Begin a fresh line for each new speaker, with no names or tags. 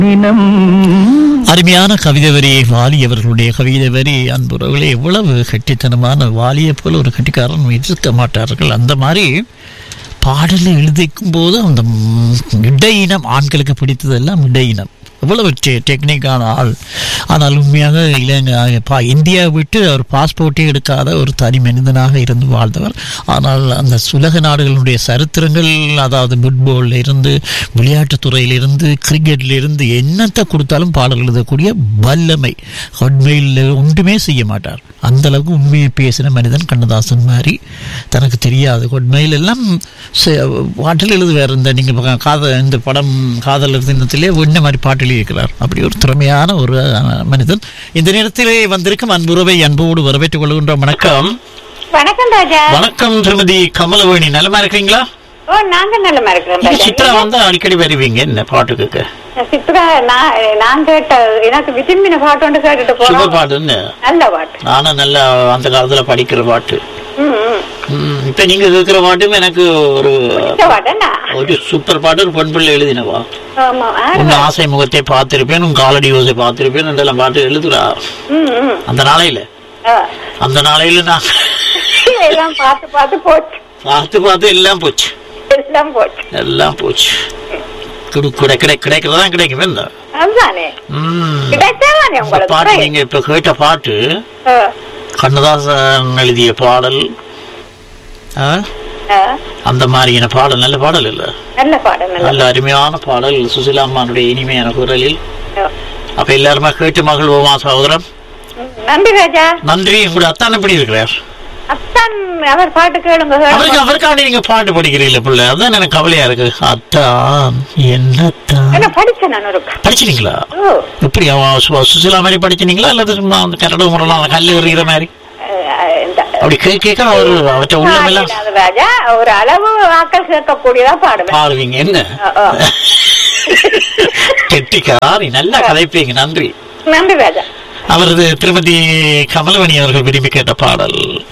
தினம்
அருமையான கவிதை வரி வாலி அவர்களுடைய கவிதை வரி அன்புறவுகளே எவ்வளவு கட்டித்தனமான வாலியை போல ஒரு கட்டிக்காரன் இருக்க மாட்டார்கள் அந்த மாதிரி பாடலை எழுதிக்கும் போது அந்த ம், இடையினம் ஆண்களுக்கு பிடித்ததெல்லாம் இடையினம் எவ்வளவு டெ டெக்னிக்கான ஆள் ஆனால் உண்மையாக இளைஞ பா இந்தியா விட்டு அவர் பாஸ்போர்ட்டே எடுக்காத ஒரு தனி மனிதனாக இருந்து வாழ்ந்தவர் ஆனால் அந்த உலக நாடுகளுடைய சரித்திரங்கள் அதாவது ஃபுட்பால்ல இருந்து விளையாட்டுத் துறையில இருந்து கிரிக்கெட்ல இருந்து என்னத்தை கொடுத்தாலும் பாடல் எழுதக்கூடிய வல்லமை உண்மையில் ஒன்றுமே செய்ய மாட்டார் அந்த அளவுக்கு உண்மையை பேசின மனிதன் கண்ணதாசன் மாதிரி தனக்கு தெரியாது உண்மையில் எல்லாம் ச- பாட்டில் எழுதுவார் இந்த நீங்கள் காதல் இந்த படம் காதல் தினத்திலே என்ன மாதிரி பாட்டு எழுதியிருக்கிறார் அப்படி ஒரு திறமையான ஒரு அஹ், மனிதன் இந்த நேரத்திலே வந்திருக்கும் அன்புறவை அன்போடு வரவேற்றுக் கொள்கின்றோம் வணக்கம்
வணக்கம் ராஜா
வணக்கம் திருமதி கமலவேணி நலமா இருக்கீங்களா
ஓ நாங்க நல்லமா இருக்கிறோம்
நீங்க
ராஜா
சித்ரா வந்து அடிக்கடி வருவீங்க என்ன பாட்டு கேட்க
சித்ரா நான் நான் கேட்ட எனக்கு விரும்பின பாட்டு ஒன்று கேட்டுட்டு
சுப
போறோம்
பாட்டுன்னு
நல்ல பாட்டு
நானும் நல்லா அந்த காலத்துல படிக்கிற பாட்டு
ம், ம்.
ம், இப்ப நீங்க கேட்கிற பாட்டும் எனக்கு ஒரு
பிடிச்ச பாட்டுண்ணா
ஒரு சூப்பர் பாட்டு ஒரு பெண் பிள்ளை எழுதினவா
ஆமா ஆ.
உன் ஆசை முகத்தை பார்த்திருப்பேன் உன் காலடி ஓசை பார்த்திருப்பேன் என்றெல்லாம் பாட்டு எழுதுறா
ம், ம்.
அந்த நாளையில
ஆ.
அந்த நாளையில நான்
எல்லாம் பார்த்து பார்த்து போச்சு
பார்த்து பார்த்து எல்லாம் போச்சு
எல்லாம் போச்சு
எல்லாம் போச்சு கிடை கிடை கிடை கிடைக்கிறதா கிடைக்கும் என்ன
அதுதானே
ம்.
கிடைச்சாதானே
இந்த
உங்களுக்கு
பாட்டு
குறை.
நீங்க இப்ப கேட்ட பாட்டு
ஆ,
கண்ணதாசன் எழுதிய பாடல் ஆ?
ஆ.
அந்த மாதிரியான பாடல் நல்ல பாடல் இல்ல
நல்ல பாடம் நல்ல
நல்ல அருமையான பாடல் சுசிலா அம்மானுடைய இனிமையான குரலில்
ஆ.
அப்ப எல்லாருமே கேட்டு மகிழ்வோமா சகோதரம்
ம், நன்றி ராஜா
நன்றி உங்களுடைய அத்தான் எப்படி இருக்கிறார்
அத்தான் அவர் பாட்டு கேளுங்க
அவருக்கு
கேளுங்க.
அவருக்காண்டி நீங்க பாட்டு படிக்கிறீங்களா பிள்ளை அதான் எனக்கு கவலையா இருக்கு அத்தான் என்னத்தான்
என்ன படிச்சேன் நான் ஒரு
படிச்சிட்டீங்களா
ஓ
எப்படி அவன் சு- சுசிலா மாதிரி படிச்சிட்டீங்களா அல்லது சும்மா அந்த கரடு முரலாம் கல்லு எறிகிற மாதிரி
அஹ், இந்த
அப்படி கே கேட்க அவர் அவற்றை உள்ளமெல்லாம்
அது ராஜா ஒரு அளவு வாக்கள் கேட்கக்கூடியதா பாடுவேன்
பாடுவீங்க என்ன
ஆ, ஆ.
கெட்டிக்காரி நல்லா கதைப்பீங்க நன்றி
நன்றி ராஜா
அவரது திருமதி கமலவணி அவர்கள் விரும்பி கேட்ட பாடல்